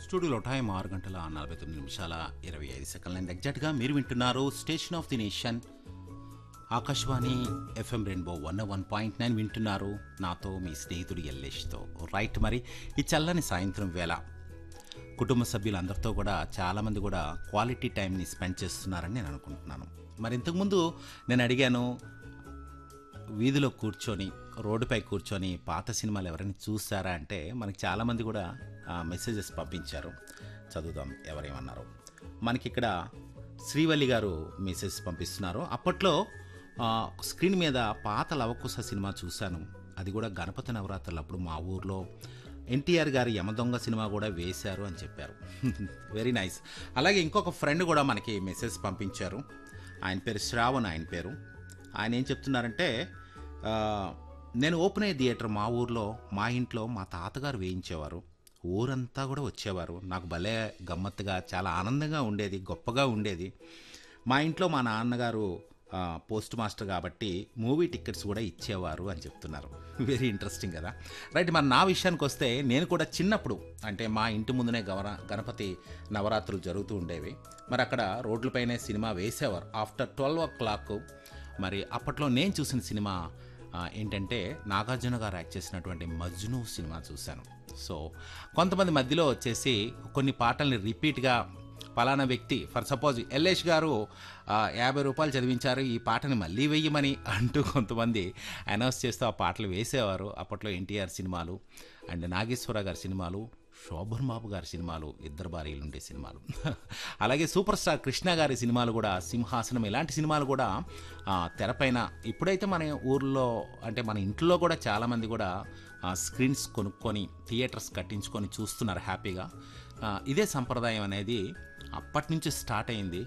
స్టూడియోలో టైం ఆరు గంటల నలభై తొమ్మిది నిమిషాల ఇరవై ఐదు సెకండ్ల ఎగ్జాక్ట్గా మీరు వింటున్నారు station of the nation Akashvani FM rainbow one one point nine వింటున్నారు నాతో మీ స్నేహితుడు ఎల్లేష్తో రైట్ మరి ఈ చల్లని సాయంత్రం వేళ కుటుంబ సభ్యులందరితో కూడా చాలామంది కూడా క్వాలిటీ టైంని స్పెండ్ చేస్తున్నారని నేను అనుకుంటున్నాను మరి ఇంతకుముందు నేను అడిగాను వీధిలో కూర్చొని రోడ్డుపై కూర్చొని పాత సినిమాలు ఎవరైనా చూసారా అంటే మనకి చాలామంది కూడా మెసేజెస్ పంపించారు చదువుదాం ఎవరేమన్నారు మనకి ఇక్కడ శ్రీవల్లి గారు మెసేజ్ పంపిస్తున్నారు అప్పట్లో ఆ, స్క్రీన్ మీద పాత లవకుశ సినిమా చూశాను అది కూడా గణపతి నవరాత్రులు అప్పుడు మా ఊర్లో ఎన్టీఆర్ గారి యమదొంగ సినిమా కూడా వేశారు అని చెప్పారు వెరీ నైస్ అలాగే ఇంకొక ఫ్రెండ్ కూడా మనకి మెసేజ్ పంపించారు ఆయన పేరు శ్రావణ్ ఆయన పేరు ఆయన ఏం చెప్తున్నారంటే ఆ, నేను ఓపెన్ అయ్యే థియేటర్ మా ఊర్లో మా ఇంట్లో మా తాతగారు వేయించేవారు ఊరంతా కూడా వచ్చేవారు నాకు భలే గమ్మత్తుగా చాలా ఆనందంగా ఉండేది గొప్పగా ఉండేది మా ఇంట్లో మా నాన్నగారు ఆ, పోస్ట్ మాస్టర్ కాబట్టి మూవీ టికెట్స్ కూడా ఇచ్చేవారు అని చెప్తున్నారు వెరీ ఇంట్రెస్టింగ్ కదా రైట్ మరి నా విషయానికి వస్తే నేను కూడా చిన్నప్పుడు అంటే మా ఇంటి ముందునే గవర గణపతి నవరాత్రులు జరుగుతూ ఉండేవి మరి అక్కడ రోడ్లపైనే సినిమా వేసేవారు ఆఫ్టర్ ట్వెల్వ్ ఓ క్లాక్ మరి అప్పట్లో నేను చూసిన సినిమా ఆ, ఏంటంటే నాగార్జున గారు యాక్ట్ చేసినటువంటి మజ్ను సినిమా చూశాను సో కొంతమంది మధ్యలో వచ్చేసి కొన్ని పాటల్ని రిపీట్గా పలానా వ్యక్తి ఫర్ సపోజ్ ఎల్లేష్ గారు ఆ, యాభై రూపాయలు చదివించారు ఈ పాటని మళ్ళీ వెయ్యమని అంటూ కొంతమంది అనౌన్స్ చేస్తూ ఆ పాటలు వేసేవారు అప్పట్లో ఎన్టీఆర్ సినిమాలు అండ్ నాగేశ్వర గారి సినిమాలు శోభన్ బాబు గారి సినిమాలు ఇద్దరు భార్యలు ఉండే సినిమాలు అలాగే సూపర్ స్టార్ కృష్ణ గారి సినిమాలు కూడా సింహాసనం ఇలాంటి సినిమాలు కూడా ఆ, తెరపైన ఇప్పుడైతే మన ఊర్లో అంటే మన ఇంట్లో కూడా చాలామంది కూడా ఆ, స్క్రీన్స్ కొనుక్కొని థియేటర్స్ కట్టించుకొని చూస్తున్నారు హ్యాపీగా ఆ, ఇదే సంప్రదాయం అనేది అప్పటి నుంచి స్టార్ట్ అయింది